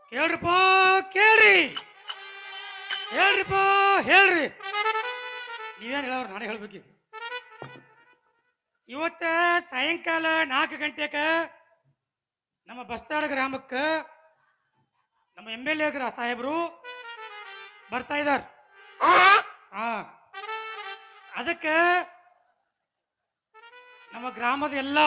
ಕೇಳ್ರಿಪ್ಪ ಕೇಳ್ರಿ ಹೇಳ್ರಿಪ್ಪ ಹೇಳ್ರಿ ನೀವೇನು ಹೇಳೋರು ನಾನೇ ಹೇಳ್ಬೇಕೀಗ ಇವತ್ತ ಸಾಯಂಕಾಲ ನಾಲ್ಕು ಗಂಟೆಕ ನಮ್ಮ ಬಸ್ತಾಡ ಗ್ರಾಮಕ್ಕೆ ನಮ್ಮ ಎಮ್ ಎಲ್ ಎ ಸಾಹೇಬರು ಬರ್ತಾ ಇದಾರ ಹಾ ಅದಕ್ಕೆ ನಮ್ಮ ಗ್ರಾಮದ ಎಲ್ಲ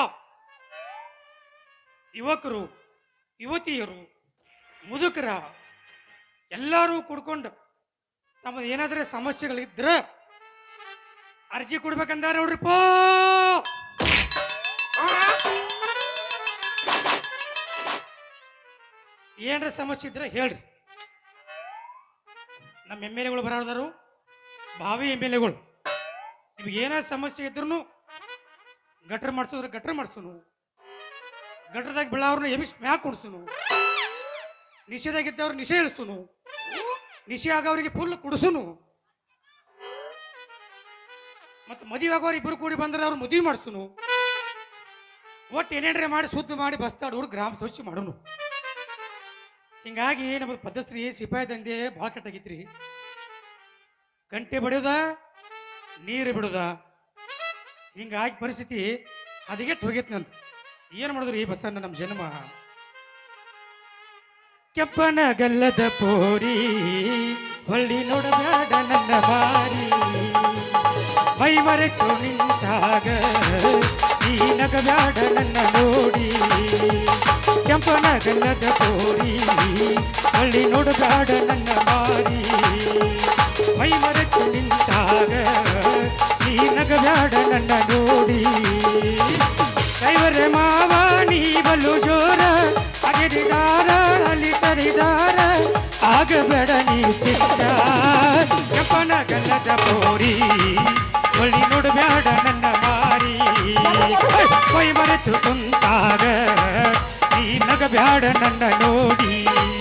ಯುವಕರು ಯುವತಿಯರು ಮುದುಕರ ಎಲ್ಲರೂ ಕುಡ್ಕೊಂಡು ತಮ್ಮದು ಏನಾದ್ರೆ ಸಮಸ್ಯೆಗಳಿದ್ರೆ ಅರ್ಜಿ ಕೊಡ್ಬೇಕಂದಾರ ನೋಡ್ರಿಪ್ಪ ಏನ್ರ ಸಮಸ್ಯೆ ಇದ್ರೆ ಹೇಳ್ರಿ ನಮ್ಮ ಎಮ್ ಎಲ್ ಎಗಳು ಬರೋದಾರು ಭಾವಿ ಎಮ್ ಎಲ್ ಎಗಳು ನಿಮ್ಗೆ ಏನೇ ಸಮಸ್ಯೆ ಇದ್ರು ಗಟ್ರ ಮಾಡಿಸಿದ್ರೆ ಗಟ್ರ ಮಾಡಿಸೋನು ಗಟ್ರದಾಗ ಬೀಳವ್ರನ್ನ ಎಮಿಸ್ ಮ್ಯಾಕ್ ಕುಡ್ಸುನು ನಿಷೇಧಾಗಿದ್ದವ್ರು ನಿಷೇ ಇಳಿಸುನು ನಿಷೇ ಆಗವ್ರಿಗೆ ಫುಲ್ ಕುಡಿಸುನು ಮತ್ತು ಮದುವೆ ಆಗೋರು ಇಬ್ಬರು ಕೂಡಿ ಬಂದ್ರೆ ಅವ್ರು ಮದುವೆ ಮಾಡಿಸುನು ಒಟ್ಟು ಏನೇನ್ರೆ ಮಾಡಿ ಶುದ್ಧ ಮಾಡಿ ಬಸ್ತಾಡೋರು ಗ್ರಾಮ ಸ್ವಚ್ಛ ಮಾಡೋನು ಹಿಂಗಾಗಿ ನಮ್ಮದು ಪದ್ಧತಿ ಸಿಪಾಯಿ ದಂಧೆ ಭಾಳ ಕೆಟ್ಟಾಗಿತ್ರಿ ಗಂಟೆ ಬಡಿಯೋದ ನೀರು ಬಿಡೋದ ಹಿಂಗಾಗಿ ಪರಿಸ್ಥಿತಿ ಹದಗೆಟ್ಟು ಹೋಗೈತಿ ನಂದು ಏನು ಮಾಡಿದ್ರು ಈ ಬಸ್ಸನ್ನ ನಮ್ಮ ಜನ್ಮ ಕೆಪ್ಪನ ಗಲ್ಲದ ಪೋರಿ ಹೊಳ್ಳಿ ನೋಡಬೇಡ ನನ್ನ ಬಾರಿ ಮೈ ಮರೆತು ನಿಂತಾಗ ಈ ನಗಬೇಡ ನನ್ನ ನೋಡಿ ಕೆಂಪನ ಗಲ್ಲದ ಪೋರಿ ಹೊಳ್ಳಿ ನೋಡಬೇಡ ನನ್ನ ಬಾರಿ ಮೈ ಮರೆತು ನಿಂತಾಗ ಈ ನಗಬೇಡ ನನ್ನ ನೋಡಿ ಕೈವರೆ ಮಾವ ನೀ ಬಲು ಜೋರ ಅಗಿರಿದಾರ ಅಲ್ಲಿ ತರಿದಾರ ಆಗಬೇಡ ನೀ ಸಿದ್ಧ ಕೆಂಪನ ಗಲ್ಲದ ಪೋರಿ ಒಳ್ಳಿ ನೋಡಬೇಡ ನನ್ನ ಮಾರಿ ಕೈ ಮರೆತು ಕುಂತಾಗ ನೀ ನಗಬೇಡ ನನ್ನ ನೋಡಿ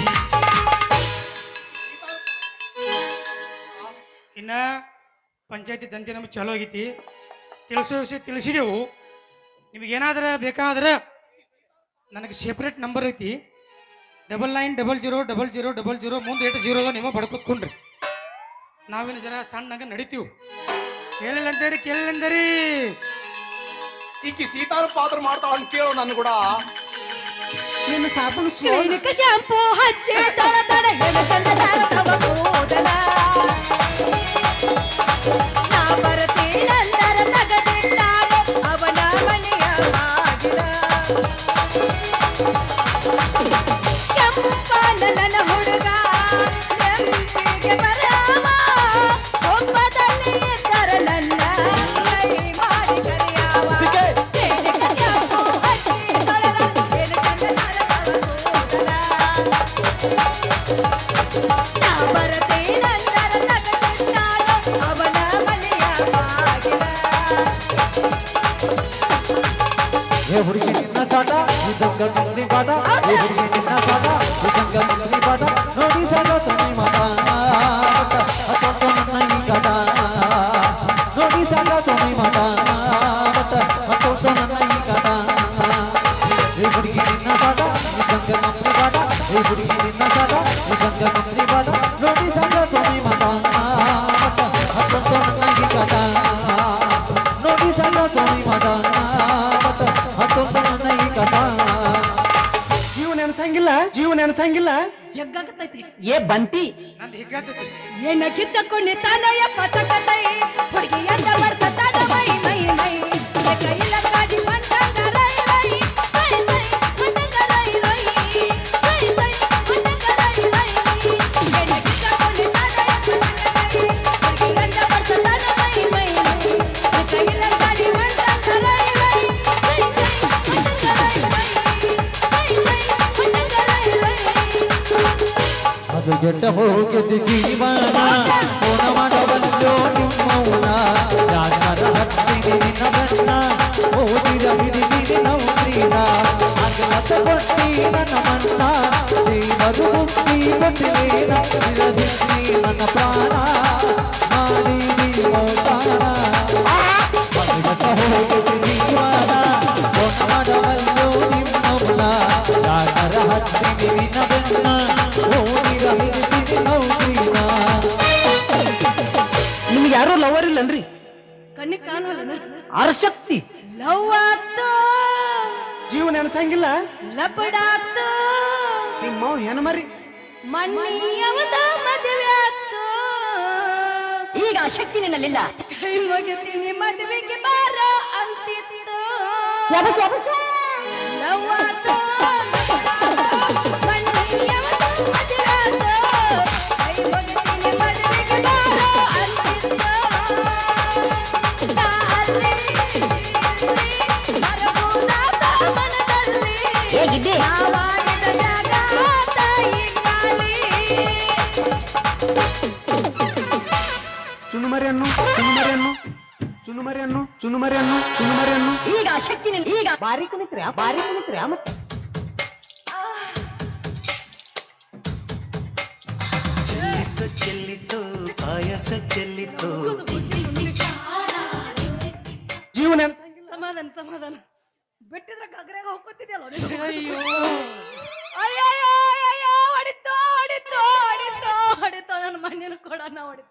ಇನ್ನ ಪಂಚಾಯತಿ ದಂಧೆ ನಮ್ಗೆ ಚಲೋ ಆಗೈತಿ ತಿಳಿಸೋ ವಿಷಯ ತಿಳಿಸಿದೆವು ನಿಮಗೇನಾದ್ರೆ ಬೇಕಾದ್ರೆ ನನಗೆ ಸೆಪ್ರೇಟ್ ನಂಬರ್ ಐತಿ double nine double zero double zero double zero ಮುಂದೆ ಏಟು ಜೀರೋದ ನೀವು ಬಡ್ಕೊತ್ಕೊಂಡ್ರಿ ನಾವೇನು ಜರ ಸಣ್ಣಗೆ ನಡಿತೀವಿ ಕೇಳಿಲ್ಲಂದೇರಿ ಕೇಳಿಲ್ಲಂದೇರಿ ಈಕಿ ಸೀತಾರ ಪಾತ್ರ ಮಾಡ್ತಾವ ಅಂತ ಕೇಳು ನನ್ ಕೂಡ ನಿನ್ನ ಸಾಬೂನು ಸ್ಲೋ ಕ್ಲಿನಿಕ್ ಶಾಂಪೂ ಹಚ್ಚಿ ತಡ ತಡ ಎಲೆ ಚಂದದ ಕೂದಲ ನಾ ಬರ್ತೀನಂದರ ತಗದಿಟ್ಟಾಗ ಅವನ ಮನೆಯ ಬಾಗಿಲ ಕೆಂಪಾನ ನನ್ನ ಹುಡುಗ ನೆಂಪಿಗೆ ಬರವ ಒಬ್ಬದಲ್ಲಿ ಇದ್ದರೆ ನನ್ನ ಕೈ ಮಾಡಿ ಕರೆಯವ ಸಿಕ್ಕೆ. ಕ್ಲಿನಿಕ್ ಶಾಂಪೂ ಹಚ್ಚಿ ತೊಳೆದ ಎಲೆ ಚಂದದ ಕೂದಲ ನಾ ಬರತೇನಂದರ ತಗದಿಟ್ಟಾಗ ಅವನ ಮನೆಯ ಬಾಗಿಲ ఏ ಹುಡುಗಿ ನಿನ್ನ ಸಾಟ ಇದ್ದಂಗ ಮಂಗ್ರಿ ಪಾಠ ఏ ಹುಡುಗಿ ನಿನ್ನ ಸಾಟ ಇದ್ದಂಗ ಮಂಗ್ರಿ ಪಾಠ ನೋಡಿ ಸಾಕ ತೊನಿ ಮಾಟ ಅತ್ತೊಂದು ನನ್ನ ಈ ಕಾಟ ನೋಡಿ ಸಾಕ ತೊನಿ ಮಾಟ ಅತ್ತೊಂದು ನನ್ನ ಈ ಕಾಟ ఏ ಹುಡುಗಿ ನಿನ್ನ ಸಾಟ ಇದ್ದಂಗ ಮಂಗ್ರಿ ಪಾಠ ఏ ಹುಡುಗಿ ನಿನ್ನ ಸಾಟ ಇದ್ದಂಗ ಮಂಗ್ರಿ ಪಾಠ ನೋಡಿ ಸಾಕ ತೊನಿ ಮಾಟ ಅತ್ತೊಂದು ನನ್ನ ಈ ಕಾಟ ನೋಡಿ ಸಾಕ ತೊನಿ ಮಾಟ ಅತ್ತೊಂದು ನನ್ನ ಈ ಕಾಟ ಜೀವ ನೆನಸಂಗಿಲ್ಲ ಜೀವ ನೆನಸಂಗಿಲ್ಲ ಜಗ್ಗಾಗತೈತಿ ಏ ಬಂಟಿ ನಂದು ಹಿಗ್ಗಾತೈತಿ ಏನ ಕಿಚ್ಚಕ್ಕೊಂಡು ತಾನಯ್ಯ ಪತಕತೈ ಹುಡುಗಿ ಅಂದ ಬರ್ಸತಾಡ ಮೈ ಮೈ ಮೈ ಕೈಲ ಕಾಡಿ ಮಂಡಂಗ ರೈ ರೈ ಸೈ ಸೈ ಮಂಡಂಗ ರೈ ರೈ ಸೈ ಸೈ ಮಂಡಂಗ ರೈ ರೈ ಏನ ಕಿಚ್ಚಕ್ಕೊಂಡು ತಾನಯ್ಯ ಪತಕತೈ ಹುಡುಗಿ ಅಂದ ಬರ್ಸತಾಡ ಮೈ ಮೈ ಮೈ ಕೈಲ ಕಾಡಿ ಮಂಡಂಗ ರೈ ರೈ ಸೈ ಸೈ ಮಂಡಂಗ ರೈ ರೈ ಸೈ ಸೈ ಮಂಡಂಗ ರೈ ರೈ ಅದು ಗೆಟ್ಟ ಹೋಗಿದ್ದು ಜೀವನ ಕೋಣ ಮಾಡಬಲ್ಲೋ ನಿಮ್ಮವನ ಯಾರ ಹತ್ತಿಗೆ ನಿನ್ನ ಬಣ್ಣ ಓದಿದ ಹಿರಿಗಿರಿ ನೌಕ್ರೀನ ಅಗಲತ ಕೊಟ್ಟಿ ನನ್ನ ಮಣ್ಣ ದೇವರು ಮುಕ್ತಿ ಕೊಟ್ಟಿರೇನ ನಿರದಿಸಿ ನನ್ನ ಪ್ರಾಣ ಮಾಡಿ ಮೋತಾನ ಅದು ಗೆಟ್ಟ ಹೋಗಿದ್ದು ಜೀವನ ಕೋಣ ಮಾಡಬಲ್ಲೋ ನಿಮ್ಮವನ ಯಾರ ಹತ್ತಿಗೆ ನಿನ್ನ ಬಣ್ಣ ಇಲ್ಲನ್ರಿ ಕಣ್ಣಿಗೆ ಕಾಣುವಲ್ಲ ಅರಶಕ್ತಿ ಲವ್ ಆತು ಜೀವ ನೆನಸಂಗಿಲ್ಲ ಲಪಡಾತು ನಿಮ್ಮ ಹೆಣ್ಣು ಮರಿ ಮಣ್ಣಿಯವದ ಮದುವೆ ಆತು ಈಗ ಆ ಶಕ್ತಿ ನಿನ್ನಲ್ಲಿಲ್ಲ ಕೈ ಮುಗಿತೀನಿ ಮದುವೆಗೆ ಬಾರ ಅಂತಿತ್ತು ಯಬಸ್ ಯಬಸ್ ಲವ್ ಆತು ಮಣ್ಣಿಯವದ ಮದುವೆ ಆತು ಕೈ ಮುಗಿತೀನಿ ಮದುವೆಗೆ ಬಾರ ಅಂತಿತ್ತು ತಾಲಿ ಮರಬೂದಾದ ಮನದಲ್ಲಿ ಹೇಗಿದ್ದೆ ನಾವಾಗಿದ್ದ ಜಾಗ ತಾಯಿ ಕಾಲಿ ಚುನುಮರಿಯನ್ನು ಚುನುಮರಿಯನ್ನು ಚುನುಮರಿಯನ್ನು ಚುನುಮರಿಯನ್ನು ಚುನುಮರಿಯನ್ನು ಈಗ ಆ ಶಕ್ತಿ ನಿನ್ನ ಈಗ ಬಾರಿ ಕುಣಿತ್ರಿ ಬಾರಿ ಕುಣಿತ್ರಿ ಮತ್ತೆ ಚೆಲ್ಲಿತು ಚೆಲ್ಲಿತು ಪಾಯಸ ಚೆಲ್ಲಿತು ಜೀವ ನೆನಸಂಗಿಲ್ಲ ಸಮಾಧಾನ ಸಮಾಧಾನ ಬಿಟ್ಟಿದ್ರೆ ಗಗ್ರಾಗ ಹೋಗ್ಕೊತಿದ್ಯಲ್ಲ ಅಯ್ಯೋ ಅಯ್ಯೋ ಅಯ್ಯೋ ಹೊಡಿತು ಹೊಡಿತು ಹೊಡಿತು ಹೊಡಿತು ನನ್ನ ಮಣ್ಣಿನ ಕೊಡನ ಹೊಡಿತು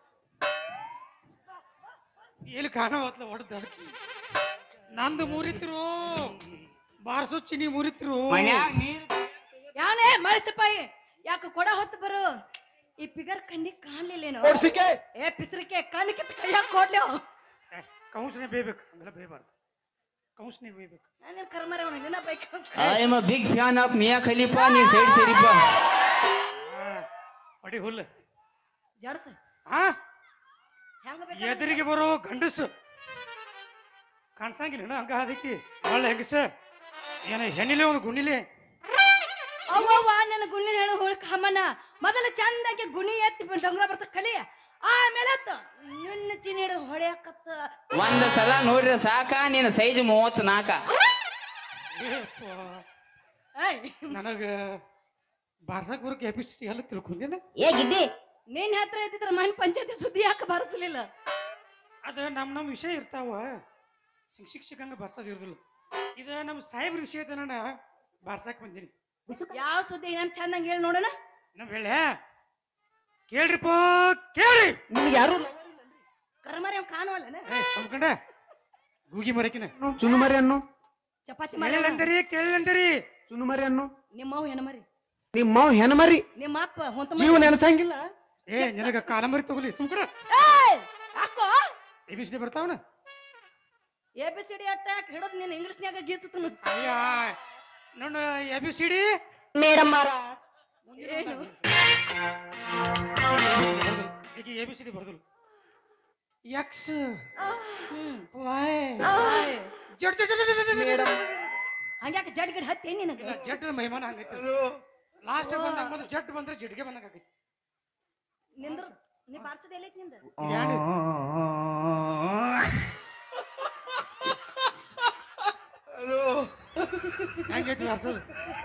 ಎಲ್ಲಿ ಕಾಣವತ್ಲ ಹೊಡೆದ ನಂದು ಮುರಿತಿರು ಬಾರ್ಸು ಚಿನಿ ಮುರಿತಿರು ಯಾನೇ ಮಳಸಿಪಾಯಿ ಯಾಕೆ ಕೊಡ ಹೊತ್ತು ಬರು ಈ ಪಿಗರ್ ಕಣ್ಣಿಗೆ ಕಾಣ್ಲಿಲ್ಲೇನೋ ಕೊಡ್ಸಿಕೆ ಏ ಪಿಸ್ರಿಕೆ ಕಣ್ಣಿ ಕಿತ್ತ ಕೈಯಾಗ ಕೊಡ್ಲಿ ಕೌನ್ಸ್ನೆ ಬೇಯ್ಬೇಕು ಹಂಗೆಲ್ಲ ಬೇಯಬಾರ್ದು ಕೌನ್ಸ್ನೆ ಬೇಯ್ಬೇಕು ನಾನು ಕರ್ಮರೆ ಅವನ ನಿನ್ನ bike I am a big fan of Mia Khalifa ನೀ ಸೈಡ್ ಸೇರಿಪ್ಪ ಆ, ಹೊಡಿ ಹುಲ್ಲು ಜಡ್ಸ ಹಾ ಹೆಂಗ ಎದುರಿಗೆ ಬರೋ ಗಂಡಸು ಕಾಣಿಸಂಗಿಲ್ಲ ಹಂಗ ಅದಕ್ಕೆ ಒಳ್ಳೆ ಹೆಂಗಸ ಏನ ಹೆಣ್ಣಿಲೆ ಒಂದು ಗುಣಿಲೆ ಅವ್ವ ನನ್ನ ಗುಣಿ ಹೇಳು ಹುಳ್ಕ ಹಮ್ಮನ ಮೊದಲ ಚಂದಾಗಿ ಗುಣಿ ಎತ್ತಿ ಡೊಂಗ್ರ ಬರ್ಸ ಕಲಿ ಆಮೇಲೆ ಅತ್ತ ನಿನ್ನ ಚಿನಿ ಹಿಡಿದು ಹೊಡೆಯಕತ್ತ ಒಂದ್ ಸಲ ನೋಡ್ರಿ ಸಾಕ ನಿನ್ನ ಸೈಜ್ ಮೂವತ್ ನಾಕ ಏಯ್ ನನಗ ಬಾರ್ಸಕ್ ಬರೋ ಕೆಪಿಸಿಟಿ ಎಲ್ಲ ತಿಳ್ಕೊಂಡೇನ ಹೇಗಿದ್ದೆ ನಿನ್ ಹತ್ರ ಇದ್ದಿದ್ರ ಮನೆ ಪಂಚಾಯತಿ ಸುದ್ದಿ ಯಾಕೆ ಬರ್ಸಲಿಲ್ಲ ಅದ ನಮ್ ನಮ್ ವಿಷಯ ಇರ್ತಾವ ಶಿಕ್ಷ ಶಿಕ್ಷಕಂಗ ಬರ್ಸೋದ್ ಇರುದಿಲ್ಲ ಇದ ನಮ್ ಸಾಹೇಬ್ರ ವಿಷಯ ಐತೆ ನಾನು ಬಾರ್ಸಕ್ ಬಂದೀನಿ ಯಾವ ಸುದ್ದಿ ನಮ್ ಚಂದಂಗ್ ಹೇಳಿ ನೋಡೋಣ ನಮ್ ಹೇಳ ಕೇಳ್ರಿಪ್ಪ ಕೇಳ್ರಿ ನಿಮ್ಗೆ ಯಾರು ಕರ್ಮರಿ ಅವ್ನ್ ಕಾಣುವಲ್ಲನ ಏ ಸಂಕಂಡ ಗೂಗಿ ಮರಕಿನ ಚುನುಮರಿಯನ್ನು ಚಪಾತಿ ಮಾಡಿ ಕೇಳಿಲ್ಲಂದರಿ ಕೇಳಿಲ್ಲಂದರಿ ಚುನುಮರಿಯನ್ನು ನಿಮ್ಮವ್ ಹೆಣ್ಮರಿ ನಿಮ್ಮ ಹೆಣ್ಣು ಮರಿ ನಿಮ್ಮ ಅಪ್ಪ ಹೊಂತ ಜೀವ ನೆನಸಂಗಿಲ್ಲ ಏ ನಿನಗ ಕಾಲಂಬರಿ ತಗೊಲಿ ಸುಮ್ಕಡ ಯಾಕೋ ಎ ಬಿ ಸಿ ಡಿ ಬರ್ತಾವನ ಎ ಬಿ ಸಿ ಡಿ ಅಟ್ಟ ಹಿಡಿದು ನೀನು ಇಂಗ್ಲಿಷ್ನ್ಯಾಗ ಗೀಚತನ ಅಯ್ಯ ನೋಡು A B C D madam ಮಾರ ಏನು ಈಗ ಎ ಬಿ ಸಿ ಡಿ ಬರ್ದಲು ಎಕ್ಸ್ ಹ್ಮ್ ವೈ ಆಯ್. Z Z Z Z Z Z. ಹಂಗ್ಯಾಕೆ ಜಡ್ ಗಿಡ್ ಹತ್ತಿ ನಿನಗ ಇಲ್ಲ ಜಡ್ ಮಹಿಮಾನ ಹಂಗೈತಿ ಲಾಸ್ಟ್ ಬಂದಾಗ ಮೊದಲು ಜಡ್ ಬಂದ್ರೆ ಜಡ್ಗೆ ಬಂದಂಗ ಆಗೈತಿ ನಿಂದ್ರ ನೀ ಬಾರ್ಸದ ಎಲ್ಲೈತಿ ನಿಂದ ಇದು ಯಾರು? ಹೆಂಗೈತಿ ಬಾರ್ಸೋದು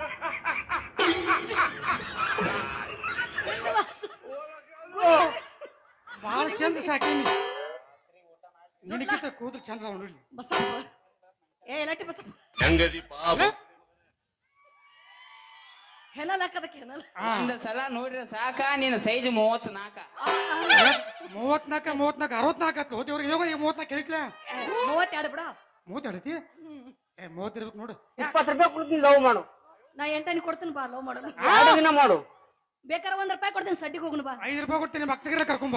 ಭಾಳ ಚಂದ ಸಾಕೀನಿ ನಿನಕಿಂತ ಕೂದಲು ಚಂದ ಅದಾವ ನೋಡ್ಲಿ ಬಸಪ್ಪ ಏ ಲಟ್ಟಿ ಬಸಪ್ಪ ಅಲ್ಲ? ಹೆನಲ್ ಹಾಕದಕ್ಕೆ ಹೆನಲ್ ಆ, ಒಂದ್ ಸಲ ನೋಡ್ರಿ ಸಾಕ ನಿನ್ನ ಸೈಜ್ ಮೂವತ್ ನಾಕ ಮೂವತ್ನಾಲ್ಕ ಮೂವತ್ನಾಲ್ಕ ಅರವತ್ನಾಲ್ಕ ಆತು ಹೋದೇವ್ರಿಗೆ ಇವಾಗ ಈಗ ಮೂವತ್ನಾಲ್ಕು ಹೇಳಿಕ್ಲ ಮೂವತ್ತೆರಡು ಬಿಡ ಮೂವತ್ತೆರಡು ಐತಿ ಏ ಮೂವತ್ತು ಇರ್ಬೇಕು ನೋಡು ಇಪ್ಪತ್ತು ರೂಪಾಯಿ ಕೊಡ್ತೀನಿ ಲವ್ ಮಾಡು ನಾ ಎಂಟನಿ ಕೊಡ್ತೀನಿ ಬಾ ಲವ್ ಮಾಡೋಣ ಎರಡು ದಿನ ಮಾಡು ಬೇಕಾರೆ ಒಂದ್ ರೂಪಾಯಿ ಕೊಡ್ತೀನಿ ಸಡ್ಡಿಗೆ ಹೋಗೋಣ ಬಾ ಐದು ರೂಪಾಯಿ ಕೊಡ್ತೀನಿ ಮಕ್ಳಿಗೆಲ್ಲ ಕರ್ಕೊಂಬ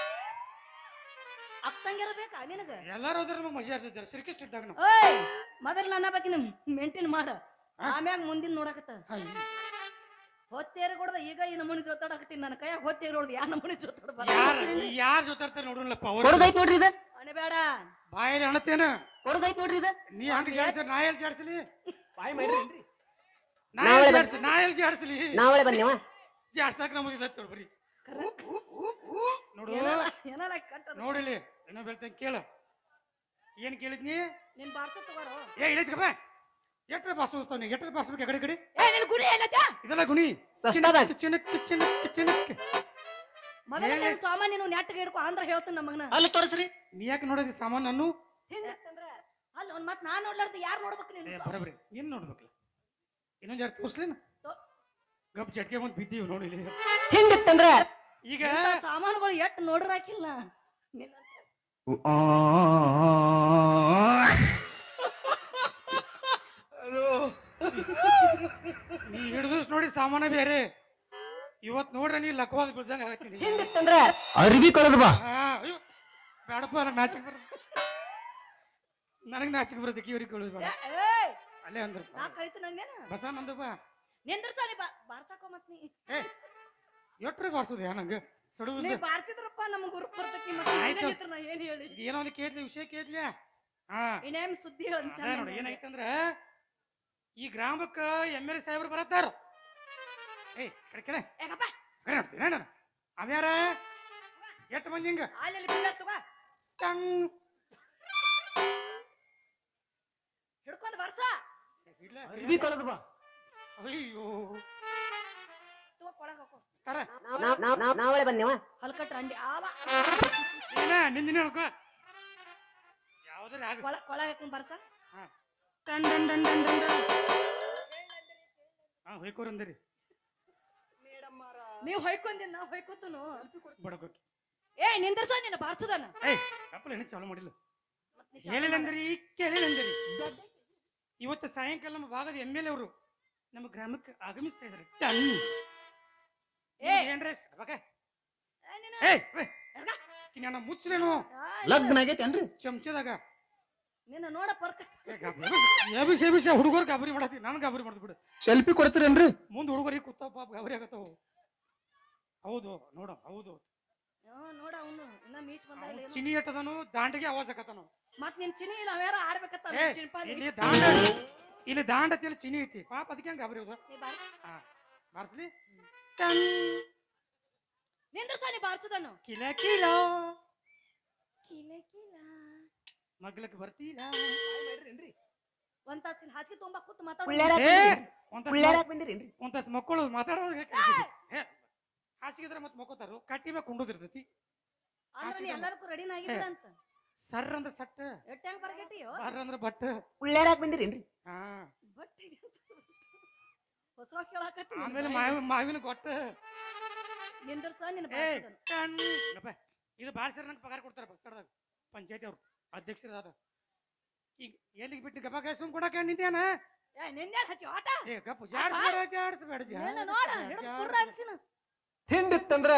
ಅಕ್ಕಂಗಿರ ಬೇಕಾ ನಿನಗ ಎಲ್ಲಾರು ಹೋದ್ರೆ ನಮಗೆ ಮಜಾ ಇರ್ತೈತೆ ಸಿರ್ಕಿಸ್ಟ್ ಇದ್ದಾಗ ನಾವು ಓಯ್ ಮೊದಲ್ ನನ್ನ ಬೇಕಿನ ಮೆಂಟೇನ್ ಮಾಡ ಆಮ್ಯಾಗ ಮುಂದಿನ ನೋಡಕತ್ತ ಹೊತ್ತೇರಿ ಕೊಡದ ಈಗ ಈ ನಮೂನಿ ಜೋತಾಡಕತ್ತೀನಿ ನನ್ನ ಕೈಯಾಗ ಹೊತ್ತೇರಿ ಹೊಡ್ದು ಯಾ ನಮೂನಿ ಜೋತಾಡ ಯಾರು ಯಾರು ಜೊತೆ ನೋಡೋಣಪ್ಪ ಅವ್ರು ಕೊಡದೈತ್ ನೋಡ್ರಿ ಇದು ಅಣೆ ಬೇಡ ಬಾಯಲ್ಲಿ ಅಣತೇನ ಕೊಡದೈತ್ ನೋಡ್ರಿ ಇದು ನೀ ಹಂಗ ಜಾಡ್ಸ ನಾ ಎಲ್ಲಿ ಜಾಡ್ಸಲಿ ಬಾಯ್ ಮಾಡ್ರಿ ನಾ ಎಲ್ಲಿ ಜಾಡ್ಸ ನಾ ಎಲ್ಲಿ ಜಾಡ್ಸಲಿ ನಾವಳೆ ಬಂದೇವ ಜಾಡ್ಸಾಕ ನಮಗೆ ಇದತ್ತು ನೋಡ್ರಿ ನೋಡು ಏನಲ್ಲ ಕಟ್ಟದ ನೋಡಿಲಿ ಏನೋ ಹೇಳ್ತೇನೆ ಕೇಳು ಏನ್ ಕೇಳಿದ್ನಿ ನಿನ್ ಬಾರ್ಸ ತಗೋರೋ ಏ ಇಳಿದ್ಕಪ್ಪ ಎಟ್ರ ಬಾಸು ನೀ ಎಟ್ರ ಬಾಸ್ಬೇಕು ಆ ಕಡೆ ಈ ಕಡೆ ಏ ನಿನ್ ಗುರಿ ಏನೈತೆ ಇದೆಲ್ಲ ಗುಣಿ ಸಸ್ತಾದಾಗ. ಚಿನ್ನಕ್ ಚಿನ್ನಕ್ ಚಿನ್ನಕ್ ಮೊದಲ ನಿನ್ ಸಾಮಾನ್ ನೀನು ನೆಟ್ಟಿಗೆ ಹಿಡ್ಕೊ ಅಂದ್ರ ಹೇಳ್ತೀನಿ ನಮಗನ ಅಲ್ಲಿ ತೋರಿಸ್ರಿ ನೀ ಯಾಕೆ ನೋಡೋದಿ ಸಾಮಾನನ್ನು ಅಲ್ಲ ಒಂದ್ ಮತ್ ನಾನ್ ನೋಡ್ಲಾರ್ದ ಯಾರ್ ನೋಡ್ಬೇಕು ಏ ನೀನು ಬರಬ್ರಿ ನೀನ್ ನೋಡ್ಬೇಕಲ್ಲ ಇನ್ನೊಂದ್ ಎರಡು ತೋರ್ಸ್ಲೇನ ತೋ- ಗಪ್ ಜಟ್ಗೆ ಬಂದ್ ಬಿದ್ದೀವಿ ನೋಡಿ ಇಲ್ಲಿ. ಹಿಂಗಿತ್ತಂದ್ರ ಈಗ ಇಂಥ ಸಾಮಾನುಗಳು ಎಟ್ ನೋಡ್ರಾಕಿಲ್ಲ ನೀ ಹಿಡಿದು ನೋಡಿ ಸಾಮಾನ ಬೇರೆ ಇವತ್ ನೋಡ್ರಿ ನೀ ಲಕ್ವಾದ ಬಿದ್ದಂಗ ಆಗತ್ತೀನಿ ಹಿಂದಿತ್ತಂದ್ರ ಅರ್ಬಿ ಕಳೆದ ಬಾ ಆ, ಅಯ್ಯೋ, ಬೇಡಪ್ಪ ನನಗೆ ನಾಚಿಕೆ ಬರ ನನಗೆ ನಾಚಿಕೆ ಬರುತ್ತೆ ಕಿವ್ರಿಗೆ ಕೇಳೋದು ಬೇಡ ಏಯ್ ಅಲ್ಲೇ ಅಂದ್ರ ನಾ ಕಳಿತು ನಂಗೇನ ಬಸ ನಂದು ಬಾ ನಿಂದ್ರಸಾನಿ ಬಾ ಬಾರ್ಸಾಕೋ ಮತ್ ನೀ ಏ ಎಟ್ರೆ ಬಾರ್ಸೋದು ಯಾ ನಂಗೆ ಸಡು ನೀ ಬಾರ್ಸಿದ್ರಪ್ಪ ನಮಗ್ ಗುರುಪ್ ಬರ್ತೈತಿ ಮತ್ತೆ ಆಯ್ತು. ನೀನೇ ನಿಂತ್ರ ನಾ ಏನ್ ಹೇಳಿ ಏನೋ ಒಂದು ಕೇಳ್ಲಿ ವಿಷಯ ಕೇಳ್ಲಿ ಹಾ ಇನ್ನೇಮ್ ಸುದ್ದಿ ಹೇಳ ಅದೇ ನೋಡಿ ಏನಾಯ್ತಂದ್ರ ಈ ಗ್ರಾಮಕ್ಕ ಎಮ್ ಎಲ್ ಎ ಸಾಹೇಬ್ರು ಬರತ್ತಾರ ಏಯ್ ಕಡೆ ಕಡೆ ಯಾಕಪ್ಪ ಕಡೆ ನೋಡ್ತೀನಿ ನಾನು ಅವ್ಯಾರ ಎಷ್ಟು ಮಂದಿ ಹಿಂಗ ಅಲ್ಲಿ ಬಿಲ್ಲ ತಗೋ ಚಂಗ್ ಹಿಡ್ಕೊಂಡ್ ಬರ್ಸ ಇಲ್ಲ, ಅರ್ಬಿ ಕಳೆದ ಬಾ ಅಯ್ಯೋ ತಗೋ ಕೊಳಗ್ ಹಾಕೋ ತರ ನಾವ್- ನಾವ್- ನಾವ್- ನಾವಳೆ ಬಂದೇವ ಹಲ್ಕಟ್ರ ಅಂಡಿ ಆವ ಏನ ನಿಂದಿನ ಹೇಳ್ಕೊ ಯಾವ್ದಾರ ಆಗ ಕೊಳ ಕೊಳಗ್ ಹಾಕೊಂಡ್ ಬರ್ಸ ಟನ್ ಟನ್ ಟನ್ ಟನ್ ಟನ್ ಟನ್. ಹಾ ಹೊಯ್ಕೋರ್ ಅಂದಿರಿ ನೀವ್ ಹೊಯ್ಕೊಂದಿನ್ ನಾವ್ ಹೊಯ್ಕೊತನು ಬಡಕೋಕಿ ಏ ನಿಂದ್ರಸ ನಿನ್ನ ಬಾರ್ಸುದನ ಏಯ್ ಕಪ್ಪಲ ಏನು ಚಾಲು ಮಾಡಿಲ್ಲ ಹೇಳಿಲ್ಲಂದ್ರಿ ಕೇಳಿಲ್ಲಂದ್ರಿ ಇವತ್ತು ಸಾಯಂಕಾಲ ನಮ್ಮ ಭಾಗದ ಎಮ್ ಎಲ್ ಅವರು ನಮ್ಮ ಗ್ರಾಮಕ್ಕೆ ಆಗಮಿಸ್ತಾ ಇದಾರೆ ಟನ್ ಏ ಏನ್ರಿ ಅವಾಗ ಏ, ನೀನು ಏಯ್ ಕಿನ್ನ ಮುಚ್ಚಲೇನು ಆ, ಲಗ್ನ ಆಗೈತೇನ್ರಿ ಚಮಚದಾಗ ನಿನ್ನ ನೋಡ ಪರ್ಕ ಎಬಿಸಿ ಎಬಿಸಿ ಹುಡುಗರು ಗಾಬರಿ ಮಾಡತ್ತಿ ನಾನು ಗಾಬರಿ ಮಾಡ್ದು ಬಿಡು ಸೆಲ್ಫಿ ಕೊಡ್ತೀರೇನ್ರಿ ಮುಂದೆ ಹುಡುಗರಿಗೆ ಕೂತಾವ ಪಾಪ ಗಾಬರಿ ಆಗತ್ತವು ಹೌದು ನೋಡ ಹೌದು ಹ್ಞೂ ನೋಡ ಅವನು ಇನ್ನ ಮೀಚ್ ಬಂದ ಇಲ್ಲ ಏನು. ಚಿನಿ ಎಟ್ಟದನು ದಾಂಡಿಗೆ ಆವಾಜ್ ಆಕತ್ತಾನು ಮತ್ ನಿನ್ ಚಿನಿ ನಾವ್ಯಾರ ಆಡ್ಬೇಕತ್ತ ಏ ಚಿನ್ಪಾಲಿ ಇಲ್ಲಿ ದಾಂಡ ಇಲ್ಲಿ ದಾಂಡ ತಿಳಿ ಚಿನಿ ಐತಿ ಪಾಪ ಅದಕ್ಕೆ ಹಂಗ ಗಾಬರಿ ಹೋದ ನೀ ಬಾರ್ಸ್ ಬಾರ್ಸ್ಲಿ ಟನ್ ನಿಂದ್ರಸ ನೀ ಬಾರ್ಸುದನು ಕಿಲ ಕಿಲ ಕಿಲ ಕಿಲ ಮಗ್ಲಕ್ ಬರ್ತೀಲ ಒಂದ್ ತಾಸ್ ಇಲ್ಲಿ ಹಾಸಿಗೆ ತುಂಬಾ ಕೂತ್ ಮಾತಾಡ ಉಳ್ಳಾರ ಏ ಒಂದ್ ಉಳ್ಳಾರ ತಾಸ್ ಬಂದಿರೇನ್ರಿ ಒಂದ್ ತಾಸ್ ಮಕ್ಕಳು ಮಾತಾಡೋದು ಹಾಸಿಗಿದ್ರೆ ಮತ್ತೆ ಮಕ್ಕೋತಾರು ಕಟ್ಟಿ ಮ್ಯಾಗ ಕುಂಡೋದಿರ್ತೈತಿ ಅಂದ್ರೆ ನೀ ಎಲ್ಲದಕ್ಕೂ ರೆಡಿನ ಆಗಿದ್ರ ಅಂತ ಸರ್ ಅಂದ್ರೆ ಸಟ್ಟ ಎಷ್ಟ್ ಹೆಂಗ್ ಬರ್ಗೆಟ್ಟಿಯೋ ಬಾರ್ ಅಂದ್ರೆ ಬಟ್ ಉಳ್ಳಾರ ಬಂದಿರೇನ್ರಿ ಹಾ ಬಟ್ ಇದೆ ಅಂತ. ಹೊಸ ಕೇಳಾಕತ್ತಿ ಆಮೇಲೆ ಮಾವಿನ ಮಾವಿನ ಗೊಟ್ಟ ನಿಂದ್ರಸ ನಿನ್ನ ಏ ಬಾರ್ಸುದನು ಟನ್ ಯಪ್ಪ, ಇದು ಭಾಳ ಸರಿ ನಂಗೆ ಪಗಾರ ಕೊಡ್ತಾರೆ ಬಸ್ತಾಡ್ದಾಗ ಪಂಚಾಯತಿ ಅವ್ರು ಅಧ್ಯಕ್ಷರಾದ ಈಗ ಎಲ್ಲಿಗೆ ಬಿಟ್ಟು ಗಬ ಸುಮ್ ಕೊಡಕ್ಕೆ ನಿಂತೇನ ಏ ನಿನ್ನೆ ಹಚ್ಚಿ ಆಟ ಏ ಗಪ್ಪ ಜಾಡ್ಸ್ಬೇಡ ಜಾಡ್ಸ್ಬೇಡ ಏನ ನೋಡ ಹಿಡಿದು ಕುರ್ರ ಹಾಕ್ಸಿನ ತಿಂಡಿತ್ತಂದ್ರ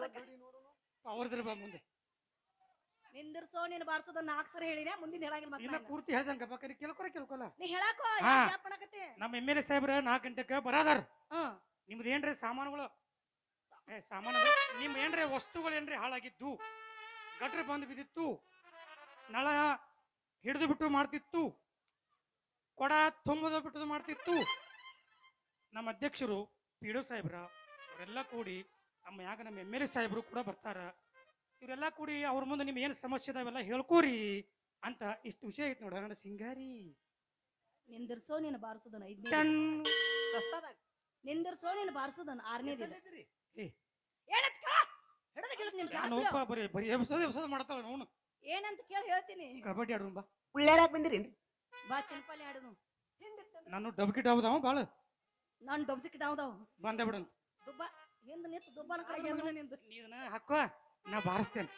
ಅವ್ರದ್ರ ಬಾ ಮುಂದೆ ನಿಂದಿರ್ಸೋ ನೀನ್ ಬಾರ್ಸೋದ ನಾಲ್ಕು ಸರಿ ಹೇಳಿನ ಮುಂದಿನ ಹೇಳಂಗಿಲ್ಲ ಇಲ್ಲ ಮತ್ತೆ ಪೂರ್ತಿ ಹೇಳ್ದಂಗ ಗಬ ಕರಿ ಕೇಳ್ಕೊರ ಕೇಳ್ಕೊಲ್ಲ ನೀ ಹೇಳಾಕೋ ಹಾ. ಯಾಪಣಕತ್ತೆ ನಮ್ಮ ಎಮ್ ಎಲ್ ಎ ಸಾಹೇಬ್ರ ನಾಲ್ಕು ಗಂಟೆಗೆ ಬರಾದಾರ ಹ್ಮ್ ನಿಮ್ದು ಏನ್ರಿ ಸಾಮಾನುಗಳು ಏ ಸಾಮಾನು ಅಂದ್ರೆ ನಿಮ್ಮ ಏನ್ರಿ ವಸ್ತುಗಳು ಏನ್ರಿ ಹಾಳಾಗಿದ್ದು ಗಟ್ರ ಬಂದು ಬಿದ್ದಿತ್ತು ನಳ ಹಿಡಿದು ಬಿಟ್ಟು ಮಾಡ್ತಿತ್ತು ಕೊಡ ತುಂಬದ ಬಿಟ್ಟು ಮಾಡ್ತಿತ್ತು ನಮ್ಮ ಅಧ್ಯಕ್ಷರು ಪಿ ಡಿ ಸಾಹೇಬ್ರ ಅವರೆಲ್ಲ ಕೂಡಿ ನಮ್ಮ ಯಾಗ ನಮ್ಮ ಎಮ್ ಎಲ್ ಎ ಸಾಹೇಬರು ಕೂಡ ಬರ್ತಾರ ಇವರೆಲ್ಲ ಕೂಡಿ ಅವ್ರ ಮುಂದೆ ನಿಮ್ಗೆ ಏನು ಸಮಸ್ಯೆ ಇದಾವೆಲ್ಲ ಹೇಳ್ಕೋರಿ ಅಂತ ಇಷ್ಟು ವಿಷಯ ಐತಿ ನೋಡ ನನ್ನ ಸಿಂಗಾರಿ ನಿಂದಿರ್ಸೋ ನೀನು ಬಾರ್ಸೋದನ ಐದನೇ ಟನ್ ಸಸ್ತಾದಾಗ ನಿಂದಿರ್ಸೋ ನೀನು ಬಾರ್ಸೋದನ ಆರನೇ ದಿನ ಏ. ಏನಂತ ಹಿಡಿದ ಗಿಡದ ನಿನ್ ನಾನೊಬ್ಬ ಬರೀ ಬರೀ ಎಬ್ಸೋದು ಎಬ್ಸೋದು ಮಾಡ್ತಾಳ ನೋನು ಏನಂತ ಕೇಳಿ ಹೇಳ್ತೀನಿ ಕಬಡ್ಡಿ ಆಡೋಣ ಬಾ ಉಳ್ಳಾರ ಬಂದಿರೇನ್ರಿ ಬಾ ಚಿನ್ಪಾಲಿ ಆಡುನು ನಾನು ಡಬ್ಕಿಟ್ ಆಗುದಾವ ಬಾಳ ನಾನು ಡೊಬ್ಜಿಕ್ ಡಾವ್ದಾವ್ ಬಂದೆ ಬಿಡಂತ ದುಬ್ಬ ಹಿಂದ ನಿಂತು ದುಬ್ಬನ ಕಡೆ ಮಗನ ನಿಂದು ನೀ ಇದನ್ನ ಹಾಕೋ ನಾ ಬಾರಿಸ್ತೇನೆ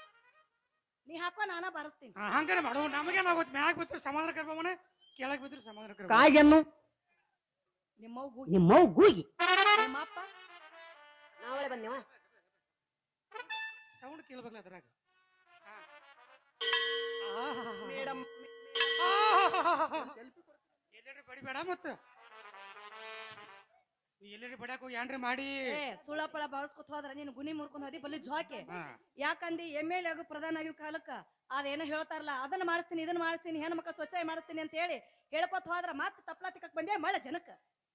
ನೀ ಹಾಕೋ ನಾನ ಬಾರಿಸ್ತೀನಿ ಹಂಗಾರೆ ಮಾಡು ನಮಗೇನಾಗುತ್ತೆ ಮ್ಯಾಗ ಬಿದ್ರೆ ಸಮಾಧಾನ ಕರ್ಬವನ ಕೆಳಗೆ ಬಿದ್ರೆ ಸಮಾಧಾನ ಕರ್ಬ ಕಾಗೆನ್ನು ನಿಮ್ಮವ್ ಗೂಗಿ ನಿಮ್ಮ ಗೂಗಿ ನಿಮ್ಮ ಅಪ್ಪ ನಾವಳೆ ಬಂದೇವ ಸೌಂಡ್ ಕೇಳ್ಬೇಕಲ್ಲ ಅದ್ರಾಗ ಮೇಡಮ್ ಎಲ್ಲೆಡ್ರಿ ಬಡಿಬೇಡ ಮತ್ತ ನೀ ಎಲ್ಲೆಡ್ರಿ ಬಡ್ಯಾಕ ಹೋಗಿ ಏನ್ರಿ ಮಾಡಿ ಏ ಸುಳ್ಳಪಳ ಬಾಳ್ಸ್ಕೊತ ಹೋದ್ರ ನೀನು ಗುನಿ ಮುರ್ಕೊಂಡ್ ಹೋದಿ ಬಲ್ಲಿ ಜ್ವಾಕೆ ಹಾ. ಯಾಕಂದಿ ಎಮ್ ಎಲ್ ಆಗು ಪ್ರಧಾನ ಆಗಿವ್ ಕಾಲಕ್ಕ ಅದೇನೋ ಹೇಳ್ತಾರಲ್ಲ ಅದನ್ನ ಮಾಡಿಸ್ತೀನಿ ಇದನ್ನ ಮಾಡಿಸ್ತೀನಿ ಹೆಣ್ಣು ಮಕ್ಕಳು ಸ್ವಚ್ಛ ಮಾಡಿಸ್ತೀನಿ ಅಂತ ಹೇಳಿ ಹೇಳ್ಕೊತ ಹೋದ್ರ ಮತ್ತ ತಪ್ಲಾ ತಿಕ್ಕಕ್ ಬಂದೆ ಮಳೆ ಜನಕ್ಕ